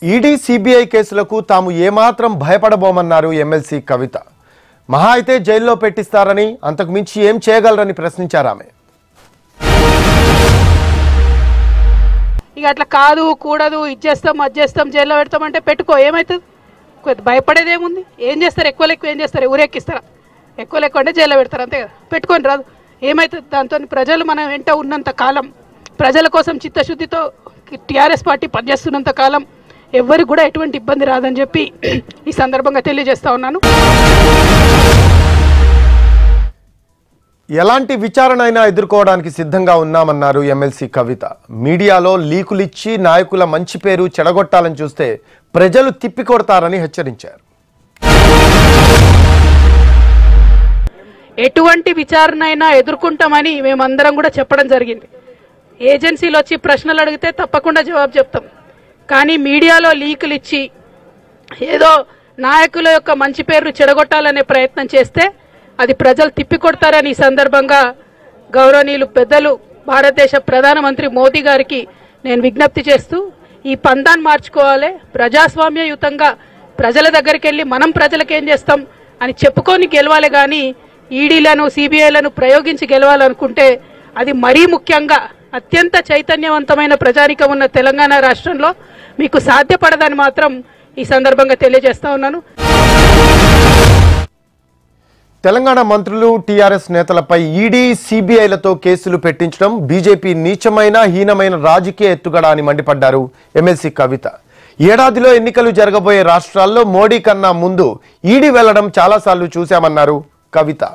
ED CBI కేసులకు తాము ఏమాత్రం భయపడబోమన్నారు ఎమ్మెల్సీ కవిత మహా అయితే జైల్లో పెట్టిస్తారని అంతకు మించి ఏం చేయగలరని ప్రశ్నించారు ఆమె ఇక అట్లా కాదు కూడదు ఇది చేస్తాం అది చేస్తాం జైల్లో పెడతాం అంటే పెట్టుకో ఏమవుతుంది కొద్ది భయపడేది ఏముంది ఏం చేస్తారు ఎక్కువ ఎక్కువ ఏం చేస్తారు ఊరెక్కిస్తారా ఎక్కువ ఎక్కువ అంటే జైల్లో పెడతారు అంతే కదా పెట్టుకొని రాదు ఏమవుతుంది దాంతో ప్రజలు మన వెంట ఉన్నంత కాలం ప్రజల కోసం చిత్తశుద్ధితో టీఆర్ఎస్ పార్టీ పనిచేస్తున్నంత కాలం ఎవరికి కూడా ఎటువంటి ఇబ్బంది రాదని చెప్పి ఈ సందర్భంగా తెలియజేస్తా ఉన్నాను ఎలాంటి విచారణ అయినా ఎదుర్కోవడానికి సిద్ధంగా ఉన్నామన్నారు ఎమ్మెల్సీ కవిత మీడియాలో లీకులిచ్చి నాయకుల మంచి పేరు చెడగొట్టాలని చూస్తే ప్రజలు తిప్పికొడతారని హెచ్చరించారు ఎటువంటి విచారణ అయినా ఎదుర్కొంటామని మేమందరం కూడా చెప్పడం జరిగింది ఏజెన్సీలు వచ్చి ప్రశ్నలు అడిగితే తప్పకుండా జవాబు చెప్తాం కానీ మీడియాలో లీకులు ఇచ్చి ఏదో నాయకుల యొక్క మంచి పేరు చెడగొట్టాలనే ప్రయత్నం చేస్తే అది ప్రజలు తిప్పికొడతారని ఈ సందర్భంగా గౌరవనీయులు పెద్దలు భారతదేశ ప్రధానమంత్రి మోదీ గారికి నేను విజ్ఞప్తి చేస్తూ ఈ పందాన్ని మార్చుకోవాలి ప్రజాస్వామ్యయుతంగా ప్రజల దగ్గరికి వెళ్ళి మనం ప్రజలకు ఏం చేస్తాం అని చెప్పుకొని గెలవాలి కానీ ఈడీలను సిబిఐలను ప్రయోగించి గెలవాలనుకుంటే అది మరీ ముఖ్యంగా అత్యంత చైతన్యవంతమైన ప్రజానికం ఉన్న తెలంగాణ రాష్ట్రంలో మీకు సాధ్యపడదని మాత్రం ఈ సందర్భంగా తెలియజేస్తా ఉన్నాను తెలంగాణ మంత్రులు టీఆర్ఎస్ నేతలపై ఈడీ సిబిఐలతో కేసులు పెట్టించడం బీజేపీ నీచమైన హీనమైన రాజకీయ ఎత్తుగడ అని మండిపడ్డారు ఎమ్మెల్సీ కవిత ఏడాదిలో ఎన్నికలు జరగబోయే రాష్ట్రాల్లో మోడీ కన్నా ముందు ఈడీ వెళ్లడం చాలాసార్లు చూశామన్నారు కవిత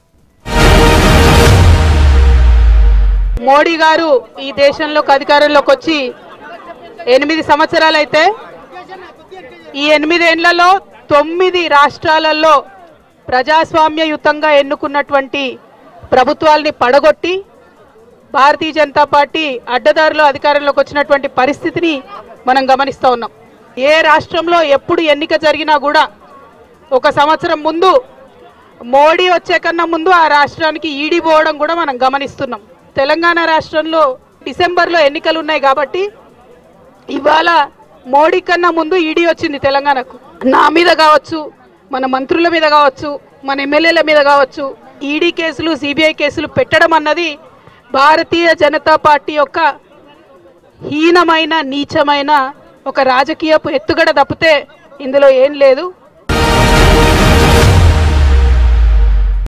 మోడీ గారు ఈ దేశంలోకి అధికారంలోకి వచ్చి ఎనిమిది సంవత్సరాలైతే ఈ ఎనిమిదేళ్లలో తొమ్మిది రాష్ట్రాలలో ప్రజాస్వామ్యయుతంగా ఎన్నుకున్నటువంటి ప్రభుత్వాల్ని పడగొట్టి భారతీయ జనతా పార్టీ అడ్డదారిలో అధికారంలోకి వచ్చినటువంటి పరిస్థితిని మనం గమనిస్తూ ఉన్నాం ఏ రాష్ట్రంలో ఎప్పుడు ఎన్నిక జరిగినా కూడా ఒక సంవత్సరం ముందు మోడీ వచ్చే కన్నా ముందు ఆ రాష్ట్రానికి ఈడీ పోవడం కూడా మనం గమనిస్తున్నాం తెలంగాణ రాష్ట్రంలో డిసెంబర్లో ఎన్నికలు ఉన్నాయి కాబట్టి ఇవాళ మోడీ కన్నా ముందు ఈడీ వచ్చింది తెలంగాణకు నా మీద కావచ్చు మన మంత్రుల మీద కావచ్చు మన ఎమ్మెల్యేల మీద కావచ్చు ఈడీ కేసులు సిబిఐ కేసులు పెట్టడం అన్నది భారతీయ జనతా పార్టీ యొక్క హీనమైన నీచమైన ఒక రాజకీయపు ఎత్తుగడ తప్పితే ఇందులో ఏం లేదు